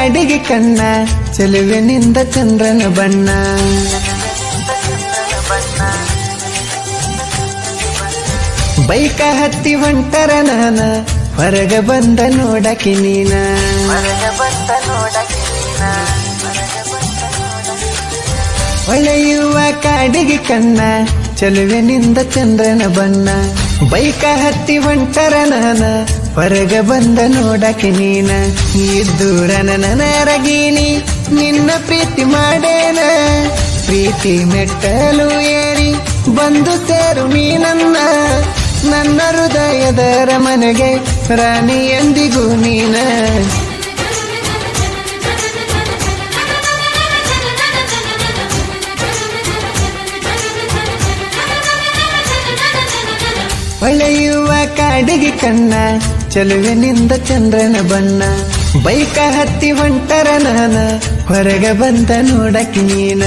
ಕಾಡಿಗೆ ಕಣ್ಣ ಚೆಲುವಿನಿಂದ ಚಂದ್ರನ ಬಣ್ಣ ಬೈಕ ಹತ್ತಿ ಹೊಂಟರ ನಾನ ಹೊರಗ ಬಂದ ನೋಡಕಿ ನೀನ ಹೊಳೆಯುವ ಕಾಡಿಗೆ ಕಣ್ಣ ಚೆಲುವಿನಿಂದ ಚಂದ್ರನ ಬಣ್ಣ ಬೈಕ ಹತ್ತಿ ಹೊಂಟರ ನಾನ ಹೊರಗ ಬಂದ ನೋಡಕಿ ನೀನ ಇದ್ದೂರ ನನರಗೀನಿ ನಿನ್ನ ಪ್ರೀತಿ ಮಾಡೇನ ಪ್ರೀತಿ ಮೆಟ್ಟಲು ಏರಿ ಬಂದು ಸೇರು ನೀನನ್ನ ನನ್ನ ಹೃದಯದ ರಮನೆಗೆ ರಾಣಿ ಎಂದಿಗೂ ನೀನ ಹೊಳೆಯುವ ಕಾಡಿಗೆ ಕಣ್ಣ ಚೆಲುವಿನಿಂದ ಚಂದ್ರನ ಬಣ್ಣ ಬೈಕ ಹತ್ತಿ ಹೊಂಟರ ನಾನ ಹೊರಗ ಬಂದ ನೋಡಕಿ ನೀನ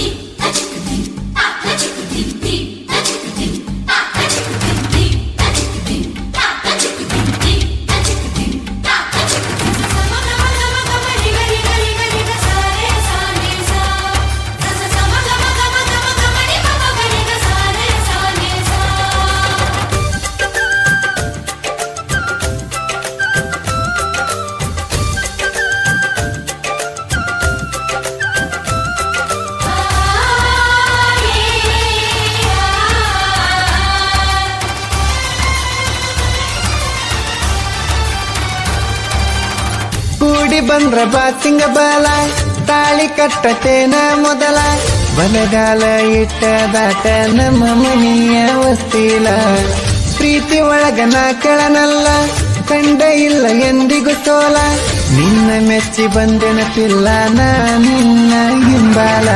ಕೂಡಿ ಬಂದ್ರ ಬಾಸಿಂಗ ಬಾಲ ತಾಳಿ ಕಟ್ಟತೇನ ಮೊದಲ ಬಲಗಾಲ ಇಟ್ಟ ದಾಟ ನಮ್ಮ ಮನೆಯ ವಸ್ತಿಲ ಪ್ರೀತಿ ಒಳಗ ನಾ ಕೆಳನಲ್ಲ ಕಂಡ ಇಲ್ಲ ಎಂದಿಗೂ ಸೋಲ ನಿನ್ನ ಮೆಚ್ಚಿ ಬಂದೆನ ಪಿಲ್ಲ ನಾ ನಿನ್ನ ಹಿಂಬಾಲ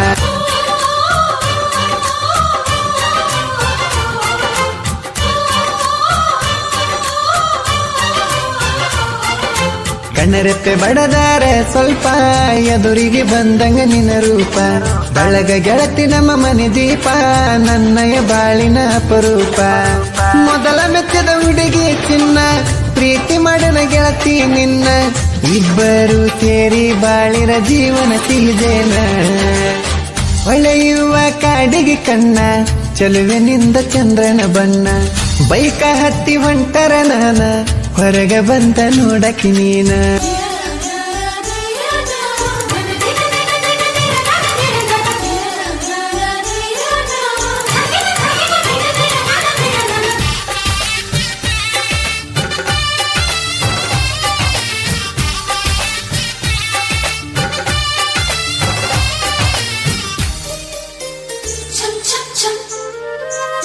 ಕಣ್ಣರೆಪ್ಪೆ ಬಡದಾರ ಸ್ವಲ್ಪ ಎದುರಿಗೆ ಬಂದಂಗ ನಿನ್ನ ರೂಪ ಬಳಗ ಗೆಳತಿ ನಮ್ಮ ಮನೆ ದೀಪ ನನ್ನಯ ಬಾಳಿನ ಅಪರೂಪ ಮೊದಲ ಮೆಚ್ಚದ ಹುಡುಗಿ ಚಿನ್ನ ಪ್ರೀತಿ ಮಾಡನ ಗೆಳತಿ ನಿನ್ನ ಇಬ್ಬರು ಸೇರಿ ಬಾಳಿರ ಜೀವನ ಸಿಹಿದೇನ ಹೊಳೆಯುವ ಕಾಡಿಗೆ ಕಣ್ಣ ಚೆಲುವಿನಿಂದ ಚಂದ್ರನ ಬಣ್ಣ ಬೈಕ ಹತ್ತಿ ಹೊಂಟರ ನಾನ ಹೊರಗ ಬಂದ ನೋಡಕಿ ನೀನ chum chum chum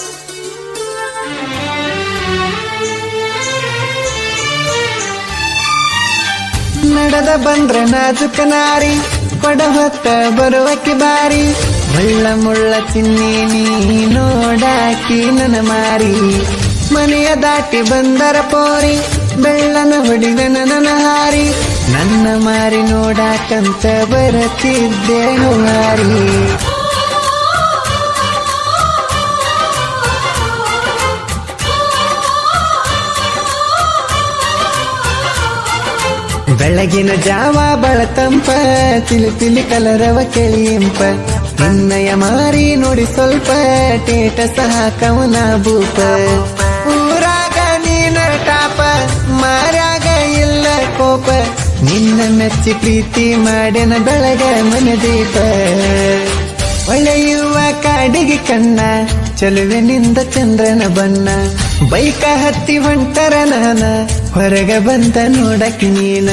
ನಡೆದ ಬಂದ್ರ ನಾಜುಕ ನಾರಿ ಕೊಡ ಹೊತ್ತ ಬರುವಕ್ಕೆ ಬಾರಿ ಮುಳ್ಳ ಮುಳ್ಳ ಚಿನ್ನಿ ನೀ ನೋಡಾಕಿ ನನ್ನ ಮಾರಿ ಮನೆಯ ದಾಟಿ ಬಂದರ ಪೋರಿ ಬೆಳ್ಳನ ಹೊಡಿವೆನ ನನ್ನ ಹಾರಿ ನನ್ನ ಮಾರಿ ನೋಡಾಕಂತ ಬರತಿದ್ದೆ ಹಾರಿ ಬೆಳಗಿನ ಜಾವ ಬಳತಂಪ ತಿಳಿ ತಿಳಿ ಕಲರವ ಕೆಳಿಯಂಪ ನಿನ್ನಯ ಮಾರಿ ನೋಡಿ ಸ್ವಲ್ಪ ಟೇಟ ಸಹ ಕವನ ಭೂಪ ಊರಾಗ ನೀನ ಟಾಪ ಮಾರ್ಯಾಗ ಇಲ್ಲ ಕೋಪ ನಿನ್ನ ಮೆಚ್ಚಿ ಪ್ರೀತಿ ಮಾಡೆನ ಬೆಳಗ ಮನದೀಪ ಹೊಳೆಯುವ ಕಾಡಿಗೆ ಕಣ್ಣ ಚೆಲುವಿನಿಂದ ಚಂದ್ರನ ಬಣ್ಣ ಬೈಕ ಹತ್ತಿ ಹೊಂಟರ ನಾನ ಹೊರಗ ಬಂದ ನೋಡಕಿ ನೀನ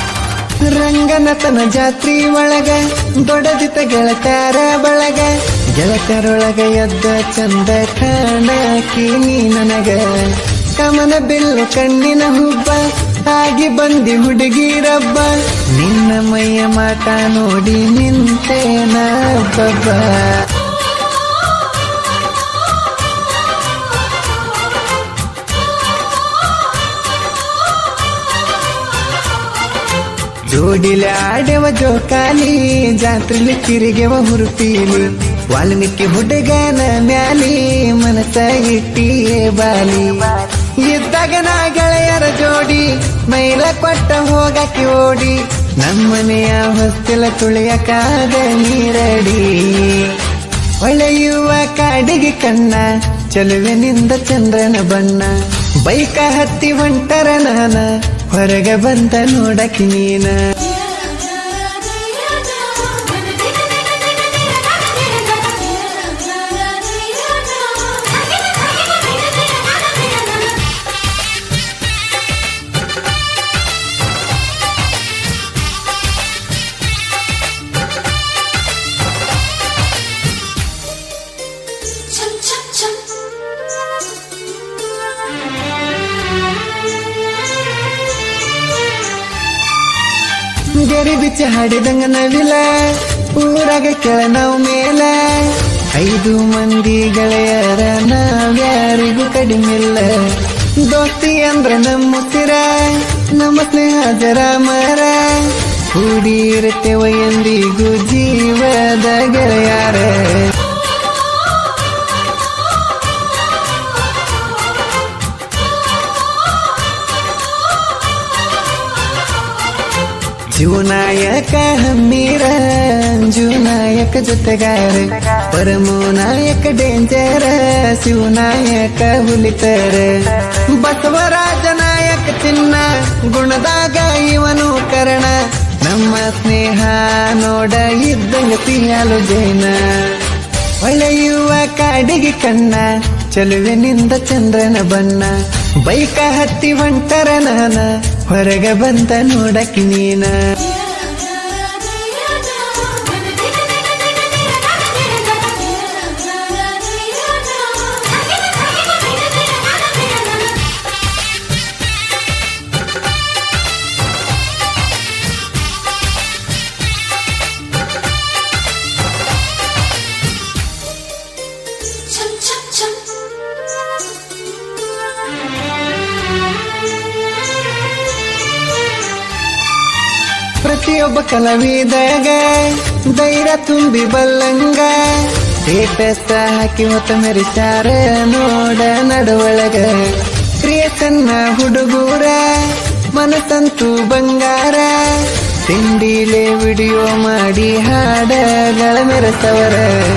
ರಂಗನತನ ಜಾತ್ರಿ ಒಳಗ ದೊಡದಿತ ಗೆಳತಾರ ಬಳಗ ಗೆಳತರೊಳಗ ಎದ್ದ ಚಂದ ಕಾಣಕಿ ನೀ ನನಗ ಕಮನ ಬಿಲ್ಲು ಕಣ್ಣಿನ ಹುಬ್ಬ ಆಗಿ ಬಂದಿ ಹುಡುಗಿರಬ್ಬ ನಿನ್ನ ಮೈಯ ಮಾಟ ನೋಡಿ ನಿಂತೇನ ಬಬ್ಬ ಜೋಡಿಲೆ ಆಡೆವ ಜೋಕಾಲಿ ಜಾತ್ರೆಲಿ ತಿರುಗೆವ ಹುರುಪೀಲಿ ವಾಲ್ಮೀಕಿ ಹುಡುಗನ ಮ್ಯಾಲಿ ಮನಸ ಇಟ್ಟಿಯೇ ಬಾಲಿ ಇದ್ದಾಗ ನಾ ಗೆಳೆಯರ ಜೋಡಿ ಮೈಲ ಕೊಟ್ಟ ಹೋಗಕ್ಕೆ ಓಡಿ ನಮ್ಮನೆಯ ಹೊಸ್ತಿಲ ತುಳಿಯಕಾದ ನೀರಡಿ ಹೊಳೆಯುವ ಕಾಡಿಗೆ ಕಣ್ಣ ಚಲುವಿನಿಂದ ಚಂದ್ರನ ಬಣ್ಣ ಬೈಕ ಹತ್ತಿ ಹೊಂಟರ ನಾನ ಹೊರಗ ಬಂದ ನೋಡಕಿ ನೀನ Chum chum chum. ಗೆರಿ ಬಿಚ್ಚ ಹಾಡಿದಂಗ ನವಿಲ ಊರಾಗ ಕೆಳ ನಾವು ಮೇಲ ಐದು ಮಂದಿ ಗೆಳೆಯರ ನಾವ್ಯಾರಿಗೂ ಕಡಿಮಿಲ್ಲ ದೋಸ್ತಿ ಅಂದ್ರ ನಮ್ಮ ಸಿರ ನಮ್ಮ ಸ್ನೇಹ ಜರ ಮರ ಕೂಡಿ ಇರುತ್ತೇವ ಎಂದಿಗೂ ಜೀವದ ಗೆಳೆಯಾರ ಶಿವನಾಯಕ ಹಮ್ಮೀರ ಅಂಜುನಾಯಕ ಜೊತೆಗಾರ ಪರಮು ನಾಯಕ ಡೇಂಜರ ಶಿವನಾಯಕ ಹುಲಿತರ ಬಸವರಾಜ ನಾಯಕ ಚಿನ್ನ ಗುಣದಾಗ ಇವನು ಕರಣ ನಮ್ಮ ಸ್ನೇಹ ನೋಡ ಇದ್ದಂಗ ಸಿಯಾಲು ಜೈನ ಹೊಳೆಯುವ ಕಾಡಿಗೆ ಕಣ್ಣ ಚಲುವಿನಿಂದ ಚಂದ್ರನ ಬಣ್ಣ ಬೈಕ ಹತ್ತಿ ಹೊಂಟರ ನಾನ ಹೊರಗ ಬಂದ ನೋಡಕಿ ನೀನ Chum chum chum. ಪ್ರತಿಯೊಬ್ಬ ಕಲಾವಿದಾಗ ಧೈರ್ಯ ತುಂಬಿ ಬಲ್ಲಂಗ ಸ್ಟೇಟಸ್ ಹಾಕಿ ಹೊತ್ತ ಮೆರಿಸಾರ ನೋಡ ನಡವಳಗ ಕ್ರಿಯಸನ್ನ ಹುಡುಗೂರ ಮನಸ್ಸಂತೂ ಬಂಗಾರ ತಿಂಡಿಲೆ ವಿಡಿಯೋ ಮಾಡಿ ಹಾಡಗಳ ಮೆರೆಸವರ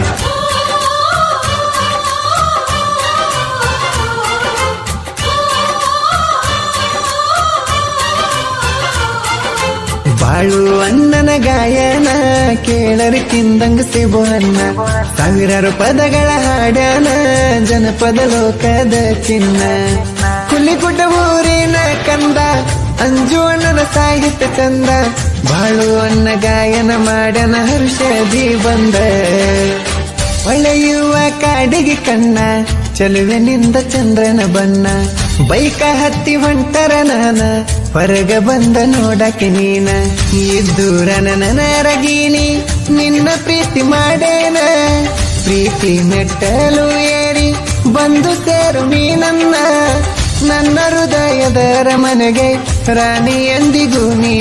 ಬಾಳು ಅಣ್ಣನ ಗಾಯನ ಕೇಳರಿ ತಿಂದಂಗ ಸಿಬು ಅನ್ನ ಸಾವಿರಾರು ಪದಗಳ ಹಾಡ್ಯಾನ ಜನಪದ ಲೋಕದ ಚಿನ್ನ ಹುಲಿಗುಡ್ಡ ಊರಿನ ಕಂದ ಅಂಜು ಅಣ್ಣನ ಸಾಹಿತ್ಯ ಚಂದ ಬಾಳು ಅಣ್ಣ ಗಾಯನ ಮಾಡ್ಯಾನ ಹರ್ಷದಿ ಬಂದ ಹೊಳೆಯುವ ಕಾಡಿಗೆ ಕಣ್ಣ ಚಲುವಿನಿಂದ ಚಂದ್ರನ ಬಣ್ಣ ಬೈಕ ಹತ್ತಿ ಹೊಂಟರ ನಾನ ಹೊರಗ ಬಂದ ನೋಡಕ್ಕೆ ನೀನ ಇದ್ದೂರ ನನರಗೀನಿ ನಿನ್ನ ಪ್ರೀತಿ ಮಾಡೇನ ಪ್ರೀತಿ ಮೆಟ್ಟಲು ಏರಿ ಬಂದು ಸೇರು ನೀನನ್ನ ನನ್ನ ಹೃದಯದ ಮನೆಗೆ ರಾಣಿ ಎಂದಿಗೂ ನೀ